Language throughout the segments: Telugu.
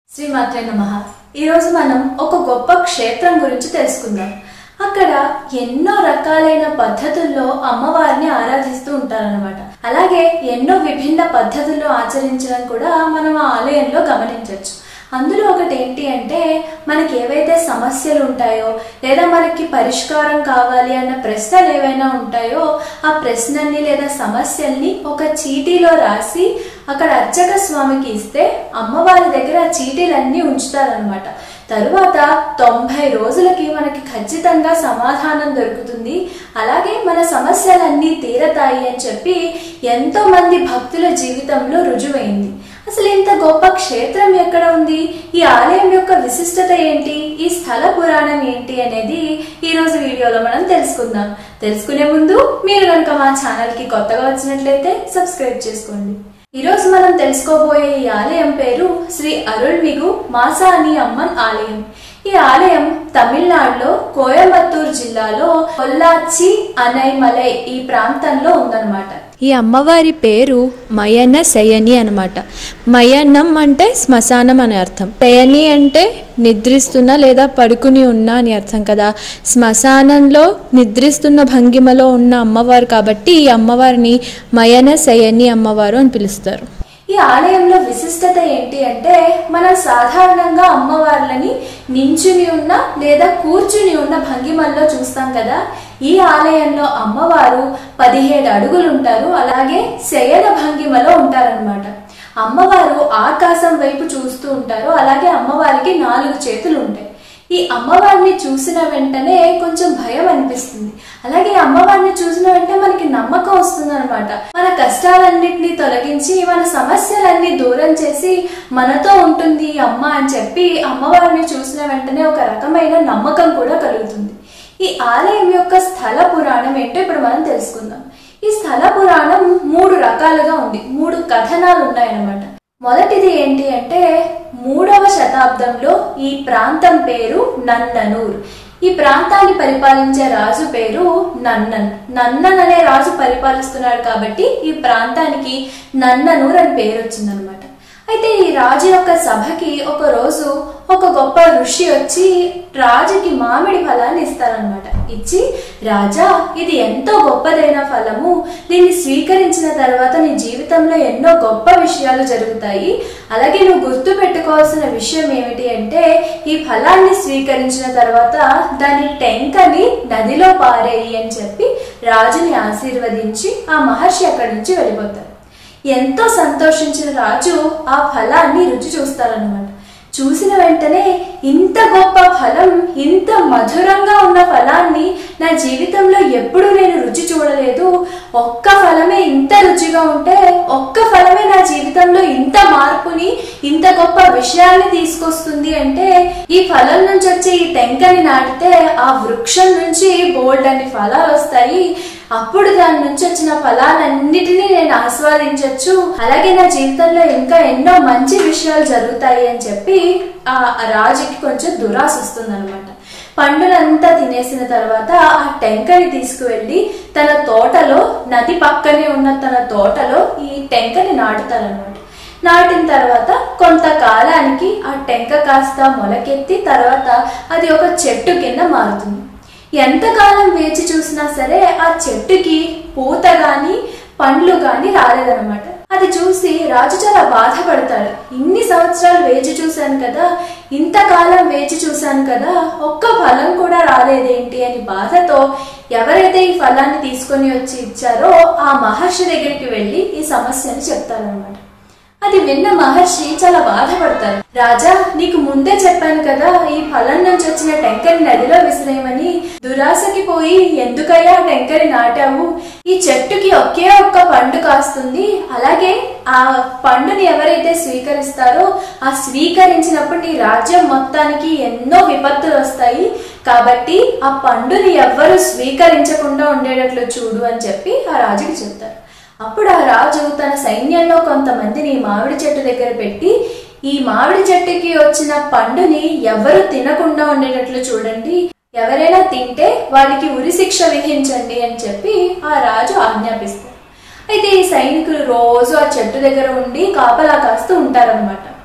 శ్రీమాత్రే నమ ఈరోజు మనం ఒక గొప్ప క్షేత్రం గురించి తెలుసుకుందాం అక్కడ ఎన్నో రకాలైన పద్ధతుల్లో అమ్మవారిని ఆరాధిస్తూ ఉంటారన్నమాట అలాగే ఎన్నో విభిన్న పద్ధతుల్లో ఆచరించడం కూడా మనం ఆ ఆలయంలో గమనించవచ్చు అందులో ఒకటి ఏంటి అంటే మనకి ఏవైతే సమస్యలు ఉంటాయో లేదా మనకి పరిష్కారం కావాలి అన్న ప్రశ్నలు ఏవైనా ఉంటాయో ఆ ప్రశ్నల్ని లేదా సమస్యల్ని ఒక చీటీలో రాసి అక్కడ అర్చక స్వామికి ఇస్తే అమ్మవారి దగ్గర ఆ చీటీలన్నీ ఉంచుతారనమాట తరువాత తొంభై రోజులకి మనకి ఖచ్చితంగా సమాధానం దొరుకుతుంది అలాగే మన సమస్యలన్నీ తీరతాయి అని చెప్పి ఎంతో మంది భక్తుల జీవితంలో రుజువైంది అసలు ఇంత గొప్ప క్షేత్రం ఎక్కడ ఉంది ఈ ఆలయం యొక్క విశిష్టత ఏంటి ఈ స్థల పురాణం ఏంటి అనేది ఈ రోజు వీడియోలో మనం తెలుసుకుందాం తెలుసుకునే ముందు మీరు కనుక మా ఛానల్ కి కొత్తగా వచ్చినట్లయితే సబ్స్క్రైబ్ చేసుకోండి ఈ రోజు మనం తెలుసుకోబోయే ఈ ఆలయం పేరు శ్రీ అరుள்మిగు మాసాని అమ్మన్ ఆలయం ఈ ఆలయం తమిళనాడులో కోయంబత్తూర్ జిల్లాలో పొల్లాచి అనైమలై ఈ ప్రాంతంలో ఉందన్నమాట ఈ అమ్మవారి పేరు మయన్న శయని అనమాట మయన్నం అంటే శ్మశానం అని అర్థం శయని అంటే నిద్రిస్తున్న లేదా పడుకుని ఉన్న అని అర్థం కదా శ్మశానంలో నిద్రిస్తున్న భంగిమలో ఉన్న అమ్మవారు కాబట్టి ఈ అమ్మవారిని మయన శయని అమ్మవారు అని పిలుస్తారు ఈ ఆలయంలో విశిష్టత ఏంటి అంటే మనం సాధారణంగా అమ్మవార్లని నించుని ఉన్న లేదా కూర్చుని ఉన్న భంగిమల్లో చూస్తాం కదా ఈ ఆలయంలో అమ్మవారు పదిహేడు అడుగులు ఉంటారు అలాగే శయన భంగిమలో ఉంటారనమాట అమ్మవారు ఆకాశం వైపు చూస్తూ ఉంటారు అలాగే అమ్మవారికి నాలుగు చేతులు ఉంటాయి ఈ అమ్మవారిని చూసిన వెంటనే కొంచెం భయం అనిపిస్తుంది అలాగే అమ్మవారిని చూసిన వెంటనే మనకి నమ్మకం వస్తుంది అనమాట మన కష్టాలన్నింటినీ తొలగించి మన సమస్యలన్నీ దూరం చేసి మనతో ఉంటుంది ఈ అమ్మ అని చెప్పి అమ్మవారిని చూసిన వెంటనే ఒక రకమైన నమ్మకం కూడా కలుగుతుంది ఈ ఆలయం యొక్క స్థల పురాణం ఏంటో ఇప్పుడు మనం తెలుసుకుందాం ఈ స్థల పురాణం మూడు రకాలుగా ఉంది మూడు కథనాలు ఉన్నాయన్నమాట మొదటిది ఏంటి అంటే మూడవ శతాబ్దంలో ఈ ప్రాంతం పేరు నన్ననూర్ ఈ ప్రాంతాన్ని పరిపాలించే రాజు పేరు నన్నన్ నన్నన్ అనే రాజు పరిపాలిస్తున్నాడు కాబట్టి ఈ ప్రాంతానికి నన్ననూర్ అని పేరు వచ్చిందనమాట అయితే ఈ రాజు యొక్క సభకి ఒక రోజు ఒక గొప్ప ఋషి వచ్చి రాజుకి మామిడి ఫలాన్ని ఇస్తారనమాట ఇచ్చి రాజా ఇది ఎంతో గొప్పదైన ఫలము దీన్ని స్వీకరించిన తర్వాత నీ జీవితంలో ఎన్నో గొప్ప విషయాలు జరుగుతాయి అలాగే నువ్వు గుర్తు పెట్టుకోవాల్సిన విషయం ఏమిటి అంటే ఈ ఫలాన్ని స్వీకరించిన తర్వాత దాని టెంకని నదిలో పారేయి అని చెప్పి రాజుని ఆశీర్వదించి ఆ మహర్షి అక్కడి నుంచి వెళ్ళిపోతారు ఎంతో సంతోషించిన రాజు ఆ ఫలాన్ని రుచి చూస్తారనమాట చూసిన వెంటనే ఇంత గొప్ప ఫలం ఇంత మధురంగా ఉన్న ఫలాన్ని నా జీవితంలో ఎప్పుడూ నేను రుచి చూడలేదు ఒక్క ఫలమే ఇంత రుచిగా ఉంటే ఒక్క ఫలమే నా జీవితంలో ఇంత మార్పుని ఇంత గొప్ప విషయాన్ని తీసుకొస్తుంది అంటే ఈ ఫలం నుంచి వచ్చే ఈ టెంకని నాటితే ఆ వృక్షం నుంచి బోల్డ్ అన్ని ఫలాలు వస్తాయి అప్పుడు దాని నుంచి వచ్చిన ఫలాలన్నిటినీ నేను ఆస్వాదించవచ్చు అలాగే నా జీవితంలో ఇంకా ఎన్నో మంచి విషయాలు జరుగుతాయి అని చెప్పి ఆ రాజుకి కొంచెం దురాశ వస్తుంది అనమాట పండునంతా తినేసిన తర్వాత ఆ టెంకని తీసుకువెళ్ళి తన తోటలో నది పక్కనే ఉన్న తన తోటలో ఈ టెంకని నాటుతారనమాట నాటిన తర్వాత కొంతకాలానికి ఆ టెంక కాస్త మొలకెత్తి తర్వాత అది ఒక చెట్టు కింద మారుతుంది ఎంతకాలం వేచి చూసినా సరే ఆ చెట్టుకి పూత గాని పండ్లు గాని రాలేదన్నమాట అది చూసి రాజు చాలా బాధపడతాడు ఇన్ని సంవత్సరాలు వేచి చూశాను కదా ఇంతకాలం వేచి చూశాను కదా ఒక్క ఫలం కూడా రాలేదేంటి అని బాధతో ఎవరైతే ఈ ఫలాన్ని తీసుకొని వచ్చి ఇచ్చారో ఆ మహర్షి దగ్గరికి వెళ్ళి ఈ సమస్యని చెప్తారనమాట అది విన్న మహర్షి చాలా బాధపడతారు రాజా నీకు ముందే చెప్పాను కదా ఈ ఫలం నుంచి వచ్చిన టెంకని నదిలో విసిరేయమని దురాశకి పోయి ఎందుకయ్యా ఆ టెంకని నాటావు ఈ చెట్టుకి ఒకే ఒక్క పండు కాస్తుంది అలాగే ఆ పండుని ఎవరైతే స్వీకరిస్తారో ఆ స్వీకరించినప్పుడు నీ రాజ్యం మొత్తానికి ఎన్నో విపత్తులు వస్తాయి కాబట్టి ఆ పండుని ఎవ్వరు స్వీకరించకుండా ఉండేటట్లు చూడు అని చెప్పి ఆ రాజుకి చెప్తారు అప్పుడు ఆ రాజు తన సైన్యంలో కొంతమందిని మామిడి చెట్టు దగ్గర పెట్టి ఈ మామిడి చెట్టుకి వచ్చిన పండుని ఎవరు తినకుండా ఉండేటట్లు చూడండి ఎవరైనా తింటే వాడికి ఉరి శిక్ష విధించండి అని చెప్పి ఆ రాజు ఆజ్ఞాపిస్తారు అయితే ఈ సైనికులు రోజు ఆ చెట్టు దగ్గర ఉండి కాపలా కాస్తూ ఉంటారనమాట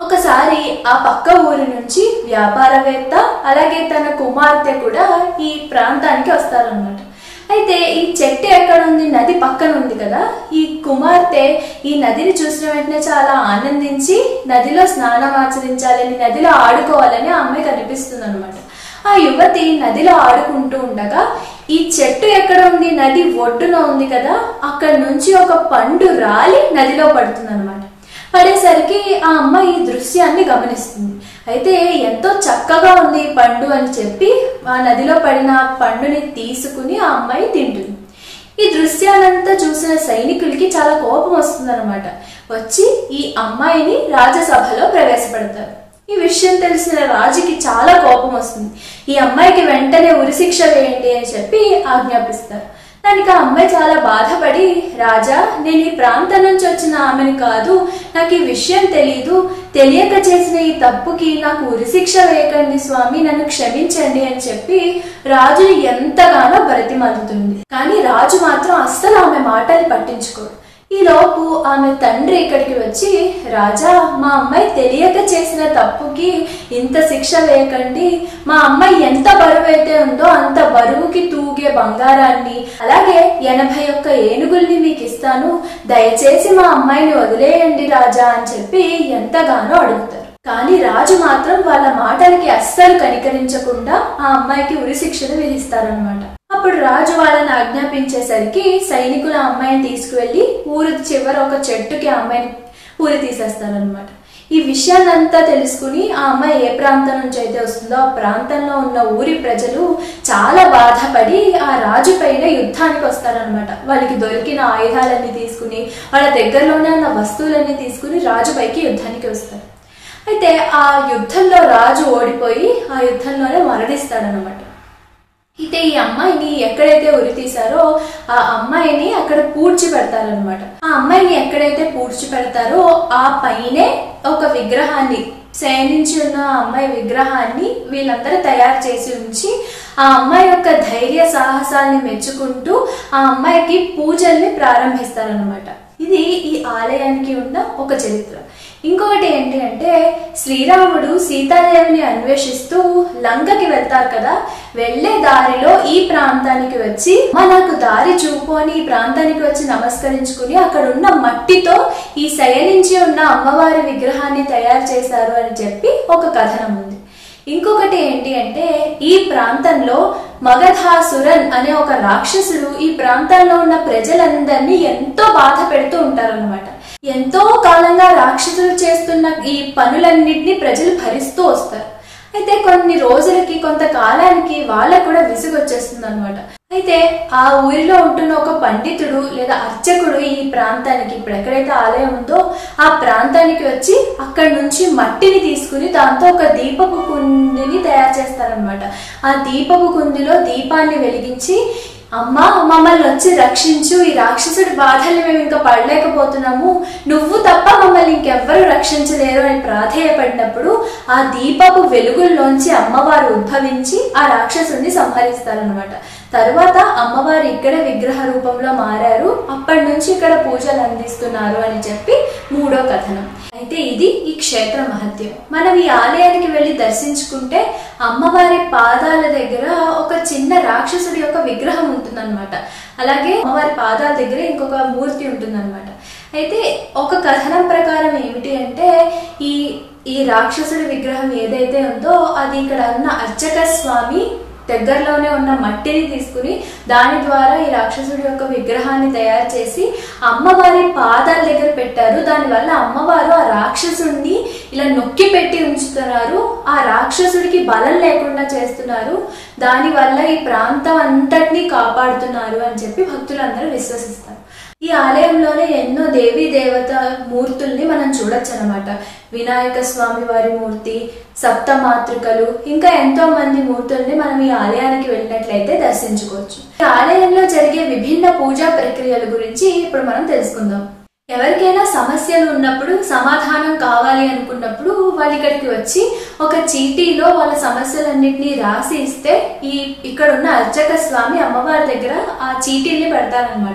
ఒకసారి ఆ పక్క ఊరి నుంచి వ్యాపారవేత్త అలాగే తన కుమార్తె కూడా ఈ ప్రాంతానికి వస్తారనమాట అయితే ఈ చెట్టు ఎక్కడ ఉంది నది పక్కన ఉంది కదా ఈ కుమార్తె ఈ నదిని చూసిన వెంటనే చాలా ఆనందించి నదిలో స్నానం ఆచరించాలని నదిలో ఆడుకోవాలని ఆ అమ్మాయికి అనిపిస్తుంది అనమాట ఆ యువతి నదిలో ఆడుకుంటూ ఉండగా ఈ చెట్టు ఎక్కడ ఉంది నది ఒడ్డున ఉంది కదా అక్కడ నుంచి ఒక పండు రాలి నదిలో పడుతుంది పడేసరికి ఆ అమ్మాయి ఈ దృశ్యాన్ని గమనిస్తుంది అయితే ఎంతో చక్కగా ఉంది ఈ పండు అని చెప్పి ఆ నదిలో పడిన ఆ పండుని తీసుకుని ఆ అమ్మాయి తింటుంది ఈ దృశ్యాలంతా చూసిన సైనికులకి చాలా కోపం వస్తుందన్నమాట వచ్చి ఈ అమ్మాయిని రాజసభలో ప్రవేశపెడతారు ఈ విషయం తెలిసిన రాజుకి చాలా కోపం వస్తుంది ఈ అమ్మాయికి వెంటనే ఉరిశిక్ష వేయండి అని చెప్పి ఆజ్ఞాపిస్తారు దానికి ఆ అమ్మాయి చాలా బాధపడి రాజా నేను ఈ ప్రాంతం నుంచి వచ్చిన ఆమెని కాదు నాకు ఈ విషయం తెలీదు తెలియక చేసిన ఈ తప్పుకి నాకు ఉరిశిక్ష వేయకండి స్వామి నన్ను క్షమించండి అని చెప్పి రాజుని ఎంతగానో బ్రతిమలుతుంది కానీ రాజు మాత్రం అస్సలు ఆమె మాటలు పట్టించుకోడు ఈ లోపు ఆమె తండ్రి ఇక్కడికి వచ్చి రాజా మా అమ్మాయి తెలియక చేసిన తప్పుకి ఇంత శిక్ష వేయకండి మా అమ్మాయి ఎంత బరువు అయితే ఉందో అంత బరువుకి తూగే బంగారాన్ని అలాగే ఎనభై ఒక్క ఏనుగుల్ని మీకు ఇస్తాను దయచేసి మా అమ్మాయిని వదిలేయండి రాజా అని చెప్పి ఎంతగానో అడుగుతారు కానీ రాజు మాత్రం వాళ్ళ మాటలకి అస్సలు కనికరించకుండా ఆ అమ్మాయికి ఉరి శిక్షను విధిస్తారనమాట అప్పుడు రాజు వాళ్ళని ఆజ్ఞాపించేసరికి సైనికులు ఆ అమ్మాయిని తీసుకువెళ్లి ఊరు చివర ఒక చెట్టుకి ఆ అమ్మాయిని ఊరి తీసేస్తారనమాట ఈ విషయాన్నంతా తెలుసుకుని ఆ అమ్మాయి ఏ ప్రాంతం నుంచి అయితే వస్తుందో ఆ ప్రాంతంలో ఉన్న ఊరి ప్రజలు చాలా బాధపడి ఆ రాజు పైన యుద్ధానికి వస్తారనమాట వాళ్ళకి దొరికిన ఆయుధాలన్నీ తీసుకుని వాళ్ళ దగ్గరలోనే ఉన్న వస్తువులన్నీ తీసుకుని రాజుపైకి యుద్ధానికి వస్తారు అయితే ఆ యుద్ధంలో రాజు ఓడిపోయి ఆ యుద్ధంలోనే మరణిస్తాడనమాట అయితే ఈ అమ్మాయిని ఎక్కడైతే ఉరి తీశారో ఆ అమ్మాయిని అక్కడ పూడ్చి పెడతారనమాట ఆ అమ్మాయిని ఎక్కడైతే పూడ్చి పెడతారో ఆ పైనే ఒక విగ్రహాన్ని శయనించి ఉన్న ఆ అమ్మాయి విగ్రహాన్ని వీళ్ళందరూ తయారు చేసి ఉంచి ఆ అమ్మాయి యొక్క ధైర్య సాహసాల్ని మెచ్చుకుంటూ ఆ అమ్మాయికి పూజల్ని ప్రారంభిస్తారనమాట ఇది ఈ ఆలయానికి ఉన్న ఒక చరిత్ర ఇంకొకటి ఏంటి అంటే శ్రీరాముడు సీతాదేవిని అన్వేషిస్తూ లంకకి వెళ్తారు కదా వెళ్ళే దారిలో ఈ ప్రాంతానికి వచ్చి "అమ్మ, నాకు దారి చూపు అని ఈ ప్రాంతానికి వచ్చి నమస్కరించుకుని అక్కడ ఉన్న మట్టితో ఈ శయనించి ఉన్న అమ్మవారి విగ్రహాన్ని తయారు చేశారు అని చెప్పి ఒక కథనం ఉంది ఇంకొకటి ఏంటి అంటే ఈ ప్రాంతంలో మగధాసురన్ అనే ఒక రాక్షసుడు ఈ ప్రాంతాల్లో ఉన్న ప్రజలందరినీ ఎంతో బాధ పెడుతూ ఉంటారన్నమాట ఎంతో కాలంగా రాక్షసులు చేస్తున్న ఈ పనులన్నింటినీ ప్రజలు భరిస్తూ వస్తారు అయితే కొన్ని రోజులకి కొంతకాలానికి వాళ్ళకు కూడా విసుగొచ్చేస్తుంది అనమాట అయితే ఆ ఊరిలో ఉంటున్న ఒక పండితుడు లేదా అర్చకుడు ఈ ప్రాంతానికి ఇప్పుడు ఎక్కడైతే ఆలయం ఉందో ఆ ప్రాంతానికి వచ్చి అక్కడి నుంచి మట్టిని తీసుకుని దాంతో ఒక దీపపు కుందిని తయారు చేస్తారనమాట ఆ దీపపు కుందిలో దీపాన్ని వెలిగించి అమ్మా మమ్మల్ని వచ్చి రక్షించు ఈ రాక్షసుడి బాధల్ని మేము ఇంకా పడలేకపోతున్నాము నువ్వు తప్ప మమ్మల్ని ఇంకెవ్వరు రక్షించలేరు అని ప్రాధేయపడినప్పుడు ఆ దీపపు వెలుగుల్లోంచి అమ్మవారు ఉద్భవించి ఆ రాక్షసుడిని సంహరిస్తారనమాట తరువాత అమ్మవారు ఇక్కడ విగ్రహ రూపంలో మారారు అప్పటి నుంచి ఇక్కడ పూజలు అందిస్తున్నారు అని చెప్పి మూడో కథనం అయితే ఇది ఈ క్షేత్ర మహత్యం మనం ఈ ఆలయానికి వెళ్ళి దర్శించుకుంటే అమ్మవారి పాదాల దగ్గర ఒక చిన్న రాక్షసుడి యొక్క విగ్రహం ఉంటుందన్నమాట అలాగే అమ్మవారి పాదాల దగ్గర ఇంకొక మూర్తి ఉంటుందన్నమాట అయితే ఒక కథనం ప్రకారం ఏమిటి అంటే ఈ ఈ రాక్షసుడి విగ్రహం ఏదైతే ఉందో అది ఇక్కడ ఉన్న అర్చక స్వామి దగ్గరలోనే ఉన్న మట్టిని తీసుకుని దాని ద్వారా ఈ రాక్షసుడి యొక్క విగ్రహాన్ని తయారు చేసి అమ్మవారి పాదాల దగ్గర పెట్టారు దానివల్ల అమ్మవారు ఆ రాక్షసుడిని ఇలా నొక్కి పెట్టి ఉంచుతున్నారు ఆ రాక్షసుడికి బలం లేకుండా చేస్తున్నారు దానివల్ల ఈ ప్రాంతం అంతటినీ కాపాడుతున్నారు అని చెప్పి భక్తులందరూ విశ్వసిస్తారు ఈ ఆలయంలోనే ఎన్నో దేవీ దేవత మూర్తుల్ని మనం చూడొచ్చు అనమాట వినాయక స్వామి వారి మూర్తి సప్త మాతృకలు ఇంకా ఎంతో మంది మూర్తుల్ని మనం ఈ ఆలయానికి వెళ్ళినట్లయితే దర్శించుకోవచ్చు ఈ ఆలయంలో జరిగే విభిన్న పూజా ప్రక్రియల గురించి ఇప్పుడు మనం తెలుసుకుందాం ఎవరికైనా సమస్యలు ఉన్నప్పుడు సమాధానం కావాలి అనుకున్నప్పుడు వాళ్ళు ఇక్కడికి వచ్చి ఒక చీటీలో వాళ్ళ సమస్యలన్నింటినీ రాసి ఇస్తే ఈ ఇక్కడ ఉన్న అర్చక స్వామి అమ్మవారి దగ్గర ఆ చీటీల్ని పెడతారనమాట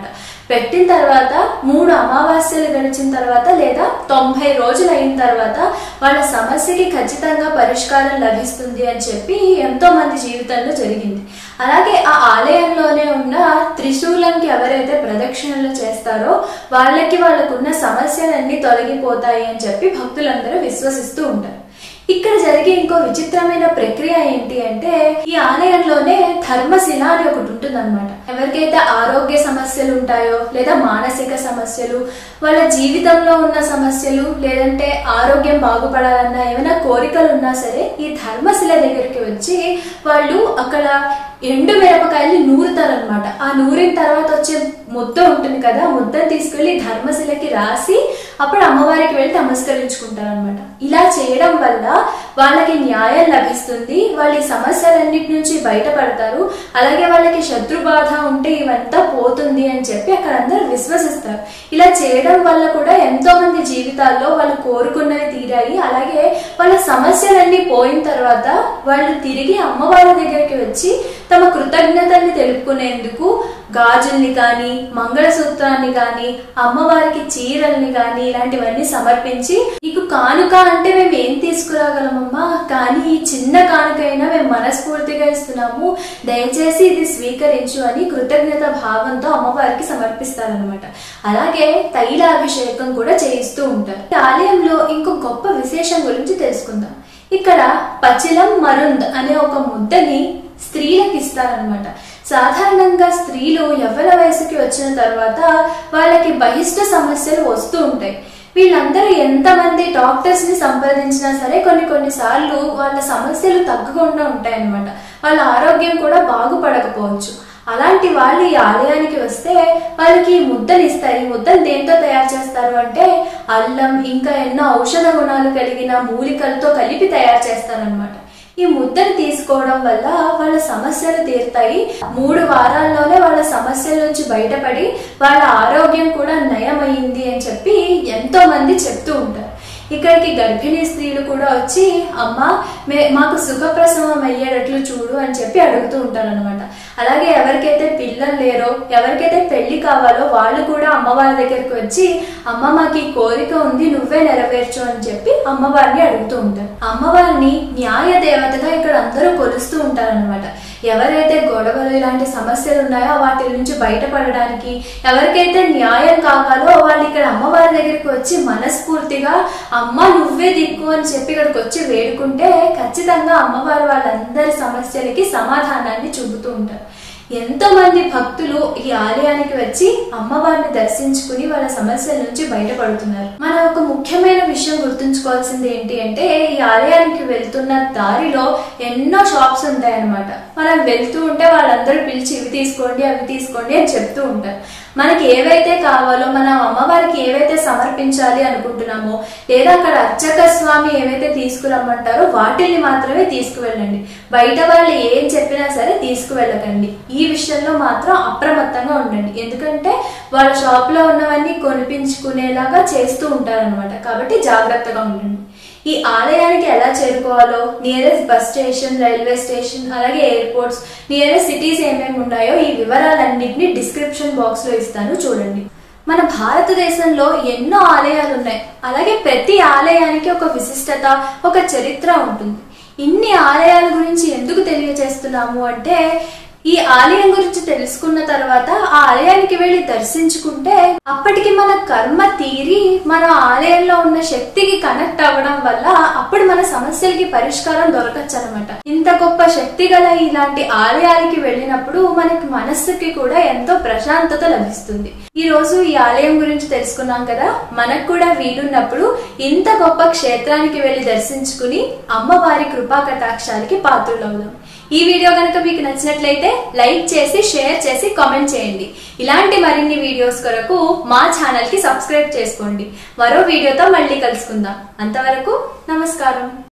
పెట్టిన తర్వాత మూడు అమావాస్యలు గడిచిన తర్వాత లేదా తొంభై రోజులు అయిన తర్వాత వాళ్ళ సమస్యకి ఖచ్చితంగా పరిష్కారం లభిస్తుంది అని చెప్పి ఎంతో మంది జీవితంలో జరిగింది అలాగే ఆ ఆలయంలోనే ఉన్న త్రిశూలంకి ఎవరైతే ప్రదక్షిణలు చేస్తారో వాళ్ళకి వాళ్ళకున్న సమస్యలన్నీ తొలగిపోతాయి అని చెప్పి భక్తులందరూ విశ్వసిస్తూ ఉంటారు ఇక్కడ జరిగే ఇంకో విచిత్రమైన ప్రక్రియ ఏంటి అంటే ఈ ఆలయంలోనే ధర్మశిల అని ఒకటి ఉంటుందన్నమాట ఎవరికైతే ఆరోగ్య సమస్యలు ఉంటాయో లేదా మానసిక సమస్యలు వాళ్ళ జీవితంలో ఉన్న సమస్యలు లేదంటే ఆరోగ్యం బాగుపడాలన్నా ఏమైనా కోరికలు ఉన్నా సరే ఈ ధర్మశిల దగ్గరికి వచ్చి వాళ్ళు అక్కడ ఎండు మిరపకాయలు నూరుతారనమాట ఆ నూరిన తర్వాత వచ్చే ముద్ద ఉంటుంది కదా ఆ ముద్దను తీసుకెళ్లి ధర్మశిలకి రాసి అప్పుడు అమ్మవారికి వెళ్ళి నమస్కరించుకుంటారు అనమాట ఇలా చేయడం వల్ల వాళ్ళకి న్యాయం లభిస్తుంది వాళ్ళ ఈ సమస్యలన్నిటి నుంచి బయటపడతారు అలాగే వాళ్ళకి శత్రు బాధ ఉంటే ఇవంతా పోతుంది అని చెప్పి అక్కడ అందరూ విశ్వసిస్తారు ఇలా చేయడం వల్ల కూడా ఎంతో మంది జీవితాల్లో వాళ్ళు కోరుకున్నవి తీరాయి అలాగే వాళ్ళ సమస్యలన్నీ పోయిన తర్వాత వాళ్ళు తిరిగి అమ్మవారి దగ్గరికి వచ్చి తమ కృతజ్ఞతల్ని తెలుపుకునేందుకు గాజుల్ని కానీ మంగళసూత్రాన్ని కానీ అమ్మవారికి చీరల్ని కానీ ఇలాంటివన్నీ సమర్పించి నీకు కానుక అంటే మేము ఏం తీసుకురాగలమమ్మా కానీ ఈ చిన్న కానుకైనా మేము మనస్ఫూర్తిగా ఇస్తున్నాము దయచేసి ఇది స్వీకరించు అని కృతజ్ఞత భావంతో అమ్మవారికి సమర్పిస్తారనమాట అలాగే తైలాభిషేకం కూడా చేయిస్తూ ఉంటారు ఈ ఆలయంలో ఇంకో గొప్ప విశేషం గురించి తెలుసుకుందాం ఇక్కడ పచిలం మరుంద్ అనే ఒక ముద్దని స్త్రీలకు ఇస్తారనమాట సాధారణంగా స్త్రీలు యవ్వన వయసుకి వచ్చిన తర్వాత వాళ్ళకి బహిష్ట సమస్యలు వస్తూ ఉంటాయి వీళ్ళందరూ ఎంతమంది డాక్టర్స్ ని సంప్రదించినా సరే కొన్ని కొన్నిసార్లు వాళ్ళ సమస్యలు తగ్గకుండా ఉంటాయన్నమాట వాళ్ళ ఆరోగ్యం కూడా బాగుపడకపోవచ్చు అలాంటి వాళ్ళు ఈ ఆలయానికి వస్తే వాళ్ళకి ఈ ముద్దలు ఇస్తారు ఈ ముద్దలు దేంతో తయారు చేస్తారు అంటే అల్లం ఇంకా ఎన్నో ఔషధ గుణాలు కలిగిన మూలికలతో కలిపి తయారు చేస్తారనమాట ఈ ముద్దను తీసుకోవడం వల్ల వాళ్ళ సమస్యలు తీరుతాయి మూడు వారాల్లోనే వాళ్ళ సమస్యల నుంచి బయటపడి వాళ్ళ ఆరోగ్యం కూడా నయమైంది అని చెప్పి ఎంతో మంది చెప్తూ ఉంటారు ఇక్కడికి గర్భిణీ స్త్రీలు కూడా వచ్చి అమ్మ మే మాకు సుఖప్రసవం అయ్యేటట్లు చూడు అని చెప్పి అడుగుతూ ఉంటారు అనమాట అలాగే ఎవరికైతే పిల్లలు లేరో ఎవరికైతే పెళ్లి కావాలో వాళ్ళు కూడా అమ్మవారి దగ్గరికి వచ్చి అమ్మ మాకు ఈ కోరిక ఉంది నువ్వే నెరవేర్చు అని చెప్పి అమ్మవారిని అడుగుతూ ఉంటారు అమ్మవారిని న్యాయ దేవతగా ఇక్కడ అందరూ కొలుస్తూ ఉంటారనమాట ఎవరైతే గొడవలు ఇలాంటి సమస్యలు ఉన్నాయో వాటి నుంచి బయటపడడానికి ఎవరికైతే న్యాయం కావాలో వాళ్ళు ఇక్కడ అమ్మవారి దగ్గరికి వచ్చి మనస్ఫూర్తిగా అమ్మ నువ్వే దిక్కు అని చెప్పి ఇక్కడికి వచ్చి వేడుకుంటే ఖచ్చితంగా అమ్మవారు వాళ్ళందరి సమస్యలకి సమాధానాన్ని చూపుతూ ఉంటారు ఎంతో మంది భక్తులు ఈ ఆలయానికి వచ్చి అమ్మవారిని దర్శించుకుని వాళ్ళ సమస్యల నుంచి బయటపడుతున్నారు మన ఒక ముఖ్యమైన విషయం గుర్తుంచుకోవాల్సింది ఏంటి అంటే ఈ ఆలయానికి వెళ్తున్న దారిలో ఎన్నో షాప్స్ ఉంటాయన్నమాట మనం వెళ్తూ ఉంటే వాళ్ళందరూ పిలిచి ఇవి తీసుకోండి అవి తీసుకోండి అని చెప్తూ ఉంటారు మనకి ఏవైతే కావాలో మనం అమ్మవారికి ఏవైతే సమర్పించాలి అనుకుంటున్నామో లేదా అక్కడ అర్చక స్వామి ఏవైతే తీసుకురమ్మంటారో వాటిని మాత్రమే తీసుకువెళ్ళండి బయట వాళ్ళు ఏం చెప్పినా సరే తీసుకువెళ్ళకండి ఈ విషయంలో మాత్రం అప్రమత్తంగా ఉండండి ఎందుకంటే వాళ్ళ షాప్ లో ఉన్నవన్నీ కొనిపించుకునేలాగా చేస్తూ ఉంటారనమాట కాబట్టి జాగ్రత్తగా ఉండండి ఈ ఆలయానికి ఎలా చేరుకోవాలో nearest bus station railway station అలాగే ఎయిర్పోర్ట్స్ నియరెస్ట్ సిటీస్ ఏమేమి ఉన్నాయో ఈ వివరాలన్నింటినీ డిస్క్రిప్షన్ బాక్స్ లో ఇస్తాను చూడండి మన భారతదేశంలో ఎన్నో ఆలయాలు ఉన్నాయి అలాగే ప్రతి ఆలయానికి ఒక విశిష్టత ఒక చరిత్ర ఉంటుంది ఇన్ని ఆలయాల గురించి ఎందుకు తెలియజేస్తున్నాము అంటే ఈ ఆలయం గురించి తెలుసుకున్న తర్వాత ఆ ఆలయానికి వెళ్ళి దర్శించుకుంటే అప్పటికి మన కర్మ తీరి మన ఆలయంలో ఉన్న శక్తికి కనెక్ట్ అవ్వడం వల్ల అప్పుడు మన సమస్యలకి పరిష్కారం దొరకచ్చు అనమాట ఇంత గొప్ప శక్తి గల ఇలాంటి ఆలయానికి వెళ్ళినప్పుడు మనకి మనస్సుకి కూడా ఎంతో ప్రశాంతత లభిస్తుంది ఈ రోజు ఈ ఆలయం గురించి తెలుసుకున్నాం కదా మనకు కూడా వీలున్నప్పుడు ఇంత గొప్ప క్షేత్రానికి వెళ్ళి దర్శించుకుని అమ్మవారి కృపా కటాక్షాలకి పాత్రులవుదాం ఈ వీడియో కనుక మీకు నచ్చినట్లయితే లైక్ చేసి షేర్ చేసి కామెంట్ చేయండి ఇలాంటి మరిన్ని వీడియోస్ కొరకు మా ఛానల్ కి సబ్స్క్రైబ్ చేసుకోండి మరో వీడియోతో మళ్ళీ కలుసుకుందాం అంతవరకు నమస్కారం